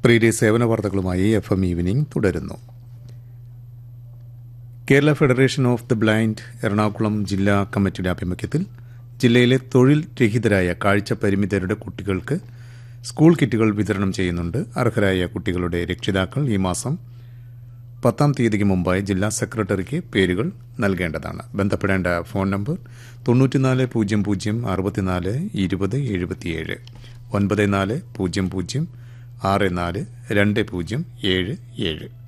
പ്രീതി സേവന വാർത്തകളുമായി F M evening തുടരുന്നു Kerala federation of the blind Ernakulam ജില്ലാ കമ്മിറ്റിയുടെ ആഭിമുഖ്യത്തിൽ ജില്ലയിലെ തൊഴിൽ രഹിതരായ കാഴ്ച പരിമിതരുടെ കുട്ടികൾക്ക് സ്കൂൾ കിറ്റുകൾ വിതരണം ചെയ്യുന്നുണ്ട് അർഹരായ കുട്ടികളുടെ രക്ഷിതാക്കൾ ഈ മാസം പത്താം തീയതിക്ക് മുമ്പായി ജില്ലാ സെക്രട്ടറിക്ക് പേരുകൾ നൽകേണ്ടതാണ് ബന്ധപ്പെടേണ്ട ഫോൺ നമ്പർ തൊണ്ണൂറ്റിനാല് പൂജ്യം പൂജ്യം അറുപത്തിനാല് ഇരുപത് എഴുപത്തിയേഴ് ഒൻപത് നാല് പൂജ്യം പൂജ്യം ആറ് നാല് രണ്ട് പൂജ്യം ഏഴ് ഏഴ്